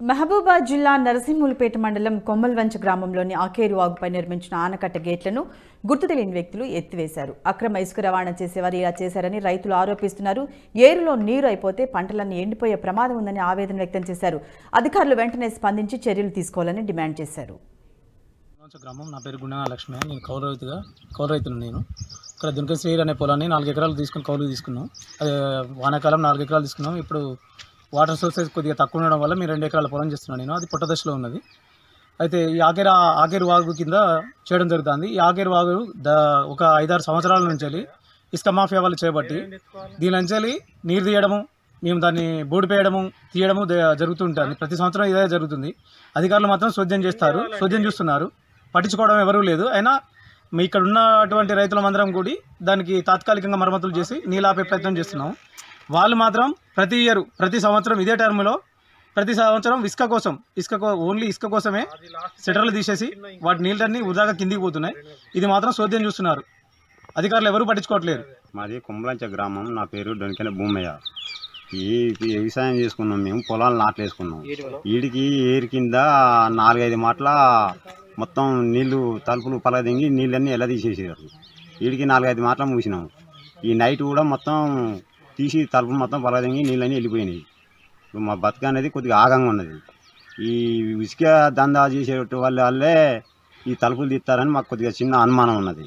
మహబూబాద్ జిల్లా నరసింహులపేట మండలం కొమ్మల్వంచ గ్రామంలోని ఆకేరు వాగుపై నిర్మించిన ఆనకట్ట గేట్లను గుర్తు తెలియని వ్యక్తులు ఎత్తివేశారు అక్రమ ఇసుక రవాణా చేసేవారు ఇలా చేశారని రైతులు ఆరోపిస్తున్నారు ఏరులో నీరు అయిపోతే పంటలన్నీ ఎండిపోయే ప్రమాదం ఉందని ఆవేదన వ్యక్తం చేశారు అధికారులు వెంటనే స్పందించి చర్యలు తీసుకోవాలని డిమాండ్ చేశారు కొంచెం గ్రామం నా పేరు గుండెన లక్ష్మి నేను కౌలు రైతుగా కౌలు రైతును నేను ఇక్కడ దునక శ్రీర్ అనే పొలాన్ని నాలుగు ఎకరాలు తీసుకుని కౌలు తీసుకున్నాం అదే వానాకాలం నాలుగు ఎకరాలు తీసుకున్నాం ఇప్పుడు వాటర్ సోర్సెస్ కొద్దిగా తక్కువ ఉండడం వల్ల మేము రెండు ఎకరాల పొలం చేస్తున్నాను నేను అది పుట్ట దశలో ఉన్నది అయితే ఈ ఆకేరు ఆకేరు వాగు కింద చేయడం జరుగుతుంది ఈ ఆకేరు వాగు ద ఒక ఐదారు సంవత్సరాల నుంచి వెళ్ళి ఇసుక మాఫియా వాళ్ళు చేపట్టి దీని నుంచి వెళ్ళి నీరు తీయడము మేము దాన్ని బోడిపేయడము తీయడము ద- జరుగుతుంటుంది ప్రతి సంవత్సరం ఇదే జరుగుతుంది అధికారులు మాత్రం శోధ్యం చేస్తారు శోధ్యం చూస్తున్నారు పట్టించుకోవడం ఎవరూ లేదు అయినా మీ ఇక్కడ ఉన్నటువంటి రైతులమందరం కూడి దానికి తాత్కాలికంగా మరమ్మతులు చేసి నీళ్ళాపే ప్రయత్నం చేస్తున్నాం వాళ్ళు మాత్రం ప్రతి ఇయర్ ప్రతి సంవత్సరం ఇదే టర్మ్లో ప్రతి సంవత్సరం ఇసుక కోసం ఇసుక కో- ఓన్లీ ఇసుక కోసమే సెటర్లు తీసేసి వాటి నీళ్ళన్నీ వృధాగా కిందికి పోతున్నాయి ఇది మాత్రం శోధ్యం చూస్తున్నారు అధికారులు ఎవరూ పట్టించుకోవట్లేరు మాది కొమ్మలంచ గ్రామం నా పేరు డొనికెన భూమయ్య ఈ ఈ వ్యవసాయం చేసుకున్నాం మేము పొలాలు నాట్లు వేసుకున్నాం వీడికి ఏరి కింద నాలుగైదు మాటల మొత్తం నీళ్లు తలుపులు పలదింగి నీళ్ళన్నీ ఎలా తీసేసారు వీడికి నాలుగైదు మాటలు మూసినాం ఈ నైట్ కూడా మొత్తం తీసి తలుపులు మొత్తం పలదింగి నీళ్ళన్నీ వెళ్ళిపోయినాయి ఇప్పుడు మా బతుక అనేది కొద్దిగా ఆగంగా ఉన్నది ఈ ఇసుక దందా చేసే వాళ్ళ వాళ్ళే ఈ తలుపులు తీస్తారని మాకు కొద్దిగా చిన్న అనుమానం ఉన్నది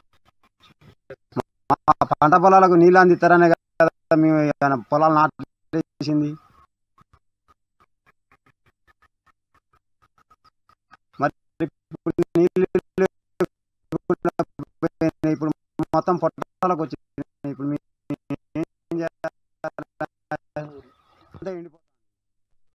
మా పంట పొలాలకు నీళ్ళు అందిస్తారనే కదా మేము ఏమైనా పొలాలు నాటేసింది మరి ఇప్పుడు